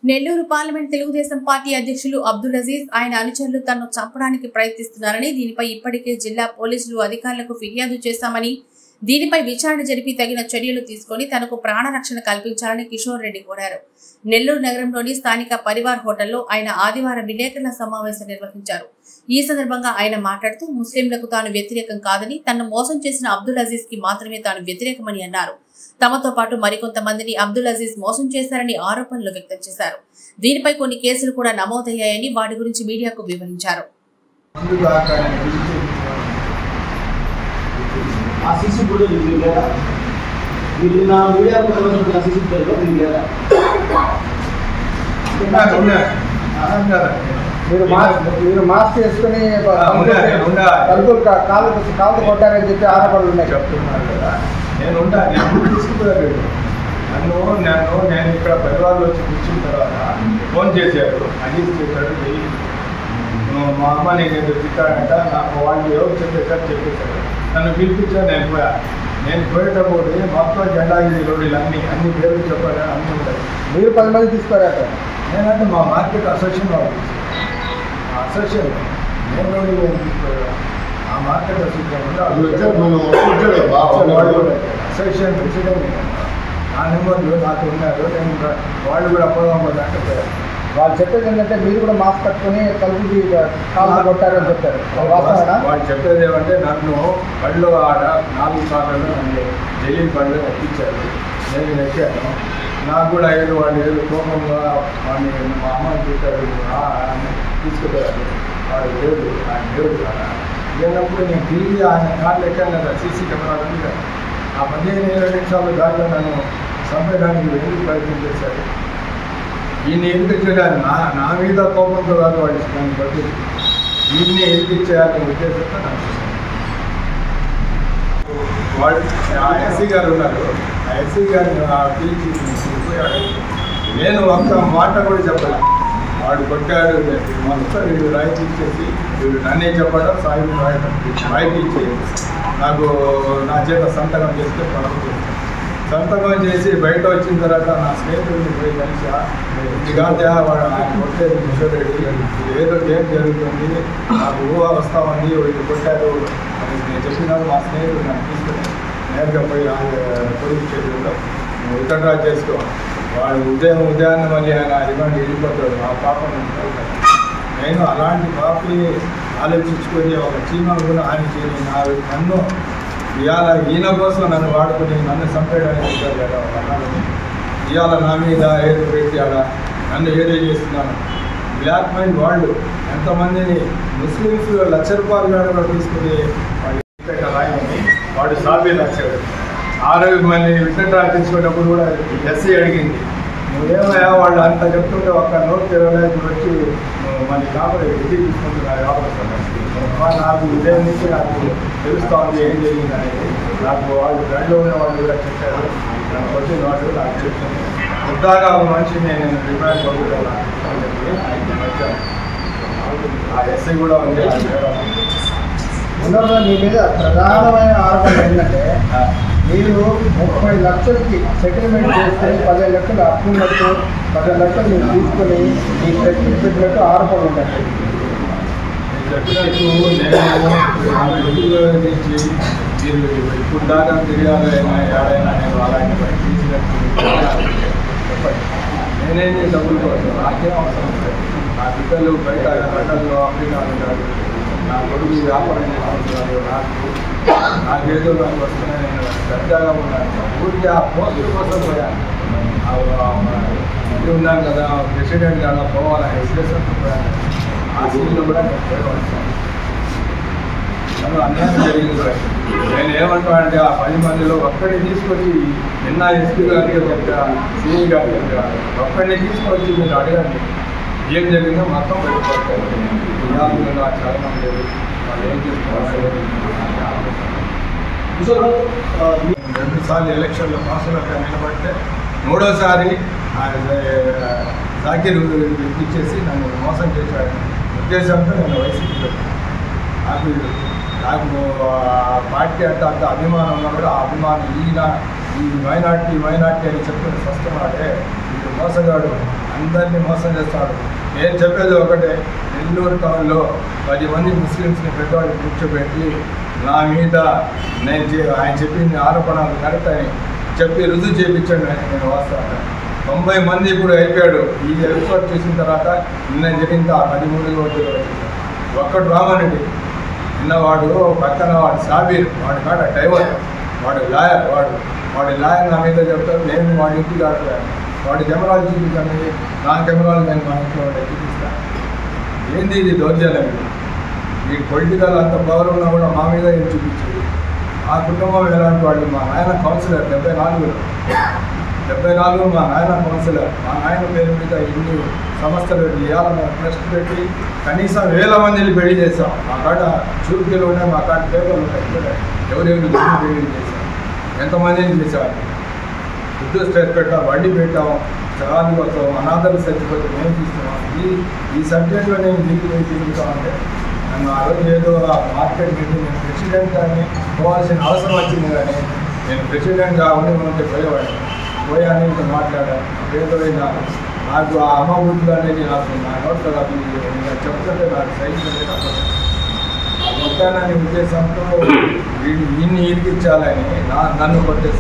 Nellore parliament Telugu Desam party అధ్యక్షులు అబ్దుల్ అజీజ్ ఆయన అనుచరులు తనను చంపడానికి ప్రయత్నిస్తున్నారని దీనిపై ఇప్పటికే జిల్లా పోలీసులు అధికారులకు ఫిర్యాదు చేశామని దీనిపై విచారణ జరిపి తగిన చర్యలు తీసుకొని తనకు ప్రాణరక్షణ కల్పించాలని కిషోర్ రెడ్డి కోరారు నెల్లూరు నగరంలోని స్థానిక పరివార్ హోటల్లో ఆయన ఆదివారం విలేకరుల సమావేశం నిర్వహించారు ఈ సందర్భంగా ఆయన మాట్లాడుతూ ముస్లింలకు తాను వ్యతిరేకం కాదని తనను మోసం చేసిన అబ్దుల్ అజీజ్ కి మాత్రమే తాను వ్యతిరేకమని అన్నారు తమతో పాటు మరికొంతమందిని అబ్దుల్ అజీజ్ మోసం చేశారని ఆరోపణలు వ్యక్తం చేశారు దీనిపై కొన్ని కేసులు కూడా నమోదయ్యాయని వాటి గురించి మీడియాకు వివరించారు ముందు దాకా ఆయన విజిట్ ఆ సీసీ ఫుటేజ్ మీకు లేదా మీరు నా మీడియా సంబంధించిన సీసీ ఫుటేజ్లో మీకు లేదా ఉన్నారు, ఉన్నారు. అన్నారు. మీరు మాస్క్ మీరు మాస్క్ వేసుకుని ఉండాలి, ఉండాలి. తలుపులు కా- కాలు కాలు కొట్టారని చెప్పి ఆరోపణలు ఉన్నాయి చెప్తున్నారు కదా నేను ఉంటా నేను తీసుకుపోయాడు నన్ను నన్ను నేను ఇక్కడ పరివారంలో వచ్చి కూర్చున్న తర్వాత ఫోన్ చేశారు అజీజ్ చేశాడు వెళ్ళి "నువ్వు మా అమ్మ నీకు ఏదో తిట్టాడంట నాకు వాళ్ళు ఎవరు చెప్పేశారు చెప్పేశారు నన్ను పిలిపించారు నేను పోయా నేను పోయేటప్పుడు మొత్తం జెండా ఇది రోడ్లు అన్ని అన్ని పేర్లు చెప్పాలి అన్ని ఉంటాయి మీరు పది మంది తీసుకురాక నేనంటే మా మార్కెట్ అసోసియేషన్ వాళ్ళు ఆ అసోసియేషన్ నేను రోడ్డు నేను తీసుకోవాలి ఆ మార్కెట్ అసోసియేషన్ ఉంటే అది వచ్చాక మనం వచ్చాడు బాగా వాళ్ళు అసోసియేషన్ ప్రెసిడెంట్ నా నెంబర్లు నాకు ఉన్నారు నేను ఇంకా వాళ్ళు కూడా పోదాం పోదా అంటే పోయారు. వాళ్ళు చెప్పేది ఏంటంటే మీరు కూడా మాస్క్ కట్టుకుని తలుపుకి కాలు కొట్టారని చెప్పారు అది వాస్తవేనా వాళ్ళు చెప్పేది ఏమంటే నన్ను బళ్ళు ఆడ నాలుగు సార్లు నన్ను జైలు బళ్ళు ఎక్కించారు నేను ఎక్కాను నాకు కూడా ఏదో వాళ్ళు ఏదో కోపంగా వాడిని మా అమ్మ చూశారు "ఆ" అని తీసుకుపోయారు వాడు దేవుడు ఆయన దేవుడు కదా లేనప్పుడు నేను తిరిగి ఆయన కార్లు ఎక్కాను కదా సీసీ కెమెరాలు ఉంది కదా ఆ పదిహేను ఇరవై నిమిషాలు దాంట్లో నన్ను చంపేయడానికి వెళ్ళి ప్రయత్నం చేశారు ఈయన ఎదిరించడానికి నా నా మీద కోపంతో కాదు వాళ్ళు నన్ను బట్టి దీన్ని ఎదిరించేయాలనే ఉద్దేశంతో నాకు చేశారు. వాళ్ళు ఆ ఎస్సీ గారు ఉన్నారు ఆ ఎస్సీ గారిని ఆ పిలిచి తీసుకుపోయాడు నేను ఒక్క మాట కూడా చెప్పాలి వాడు కొట్టాడు మొత్తం వీడు రాయితీ ఇచ్చేసి వీడు నన్నే చెప్పడం సాయి రాయడం రాయితీ ఇచ్చేది నాకు నా చేత సంతకం చేస్తే పొలం చేస్తాను సంతకం చేసి బయట వచ్చిన తర్వాత నా స్నేహితుడిని పోయి కలిసి ఇది కాదే వాడు ఆయన కొట్టేది కిషోర్ రెడ్డి ఇది ఏదో ఏం జరుగుతుంది నాకు ఊహ వస్తా ఉంది వీళ్ళు కొట్టారు అని నేను చెప్పినాను మా స్నేహితుడు నన్ను తీసుకుని నేరుగా పోయి ఆ పోలీస్ స్టేషన్లో విత్డ్రా చేసుకో వాడు ఉదయం ఉదయాన్నే మళ్ళీ ఆయన రిమాండ్ వెళ్ళిపోతాడు ఆ పాపం నేను చూడలేదు. నేను అలాంటి పాపని ఆలోచించుకొని ఒక చీమను కూడా హాని చేయని నా నన్ను ఇవాళ ఈయన కోసం నన్ను వాడుకొని నన్ను చంపేయడానికి వచ్చారు కదా వాళ్ళని. ఇవాళ నా మీద ఏదో పెట్టి ఆడ నన్ను ఏదో చేస్తున్నాను బ్లాక్ మైండ్ వాళ్ళు ఎంతమందిని ముస్లిమ్స్ లక్ష రూపాయలు కాడ కూడా తీసుకుని వాళ్ళు ఇప్పేట రాయమని వాడు సాబీ రాశాడు ఆ రోజు మళ్ళీ విత్డ్రా తీసుకున్నప్పుడు కూడా ఎస్సీ అడిగింది నువ్వేమయ్యా వాళ్ళు అంత చెప్తుంటే ఒక్క నోట్ తిరగలేదు వచ్చి నువ్వు మళ్ళీ కాబట్టి ఇది తీసుకుంటున్నారు వాపస్ అన్నాడు. నాకు ఉదయం నుంచి నాకు తెలుస్తూ ఉంది ఏం జరిగింది అనేది నాకు వాళ్ళు ఫ్రెండ్లో ఉన్న వాళ్ళు కూడా చెప్పారు నన్ను వచ్చిన వాళ్ళు నాకు తెలుస్తుంది ఉద్దాగా ఒక మనిషి నేను రిమాండ్ పంపుతాను అని చెప్పి ఆయనకి వచ్చాను ఆ ఎస్ఐ కూడా ఉంది ఆ మేడం. ఉన్నదో మీ మీద ప్రధానమైన ఆరోపణ ఏంటంటే ఆ, మీరు ముప్పై లక్షలకి సెటిల్మెంట్ చేస్తే పదిహేను లక్షలు అప్పు ఉన్నట్టు పదిహేను లక్షలు మీరు తీసుకొని ఈ సెటిల్మెంట్ పెట్టినట్టు ఆరోపణ ఉందండి చెప్పినట్టు నేను నా ఇంటిలో నుంచి మీరు ఇప్పుడు దాకా తిరగాలైనా ఏడైనా నేను అలాంటి పని తీసినట్టు చెప్పండి నేనేంటి డబ్బులు కోసం నాకేం అవసరం లేదు నా బిడ్డలు బయట బట్టలు అమెరికా ఉంటారు నా కొడుకు వ్యాపారం చేసుకుంటున్నారు నాకు నాకేదో నాకు వస్తున్నాయి నేను పెద్దగా ఉన్నాను ఊరికి ఆ పోస్టుల కోసం పోయాను ఆ- ఆ- ఇది ఉన్నాను కదా ప్రెసిడెంట్ కదా పోవాలనే ఉద్దేశంతో పోయాను ఆ సీట్లో కూడా నేను పోయేవాడిని నన్ను అన్యాయం జరిగింది సార్. నేను ఏమంటానంటే ఆ పది మందిలో ఒక్కడిని తీసుకొచ్చి నిన్న ఎస్పీ గారికి చెప్పా సిఐ గారికి చెప్పా ఒక్కడిని తీసుకొచ్చి మీరు అడగండి ఏం జరిగిందో మొత్తం వెళ్ళిపోతారు విధానంలో నాకు చాలా మంది లేదు. వాళ్ళు ఏం చేస్తున్నారు కిషోర్ గారు ఆ, మీ- రెండు సార్లు ఎలక్షన్లో పాసులక నిలబడితే మూడోసారి ఆ, ఆ, జాకీర్ ఇచ్చేసి నన్ను మోసం చేశాడు ఉద్దేశంతో నేను వైసీపీలో నాకు నాకు ఆ పార్టీ అంటే అంత అభిమానం ఉన్నా కూడా ఆ అభిమానం ఈయన ఈ మైనార్టీ మైనార్టీ అని చెప్పిన స్పష్టమాడే వీడు మోసగాడు అందరినీ మోసం చేస్తాడు నేను చెప్పేది ఒకటే నెల్లూరు టౌన్లో పది మంది ముస్లిమ్స్ని పెద్దవాళ్ళు కూర్చోబెట్టి నా మీద నేను చే- ఆయన చెప్పిన ఆరోపణలు కరెక్ట్ అని చెప్పి రుజువు చేయించండి అని నేను వస్తాను తొంభై మంది ఇప్పుడు అయిపోయాడు ఈ ఎపిసోడ్ చూసిన తర్వాత నిన్న జరిగింది ఆ పది మూడు రోజులు ఒక్కడు రామనండి నిన్న వాడు పక్కన వాడు సాబీర్ వాడి కాడ డ్రైవర్ వాడు లాయర్ వాడు వాడి లాయర్ నా మీద చెప్తాడు నేను వాడి ఇంటికి ఆడుతాను వాడి కెమెరాలు చూపించండి నా కెమెరాలు నేను మా ఇంట్లో ఉండే చూపిస్తాను ఏంది ఇది దౌర్జన్యం ఇది ఈ పొలిటికల్ అంత పవర్ ఉన్నా కూడా మా మీద ఏం చూపించేది ఆ కుటుంబం ఎలాంటి వాళ్ళు మా నాయన కౌన్సిలర్ డెబ్బై నాలుగులో డెబ్బై నాలుగు మా నాయన కౌన్సిలర్ మా నాయన పేరు మీద ఇన్ని సంస్థలు పెట్టి ఇవాళ మేము ట్రస్ట్ పెట్టి కనీసం వేల మందిని పెళ్లి చేసాం మా కాడ చూపులు ఉన్నాయి మా కాడ పేపర్లు ఉంటాయి ఇక్కడ ఎవరెవరు ఎన్ని పెళ్లి చేశాం ఎంతమందిని చేశాం ఉద్యోగ స్టేట్ పెట్టాం వడ్డీ పెట్టాం చలాన్ని వస్తాం అనాథలు చచ్చిపోతే మేము తీస్తున్నాం ఈ ఈ సబ్జెక్ట్లో నేను దీనికి నేను తిరుగుతామంటే నన్ను ఆ రోజు ఏదో ఆ మార్కెట్ పెట్టి నేను ప్రెసిడెంట్ అని పోవాల్సిన అవసరం వచ్చింది కానీ నేను ప్రెసిడెంట్గా ఉండి ఉంటే పోయేవాడిని పోయాని ఇంకా మాట్లాడాను ఏదో ఇలా నాకు ఆ అమ్మ ఊళ్ళు అనేది నాకు నా నోట్లో నాకు ఇలా చెప్తుంటే నాకు సైన్స్ ఆ మొత్తాన్ని ఉద్దేశంతో వీడిని ఇన్ని ఇరికించాలని నా నన్ను కొట్టే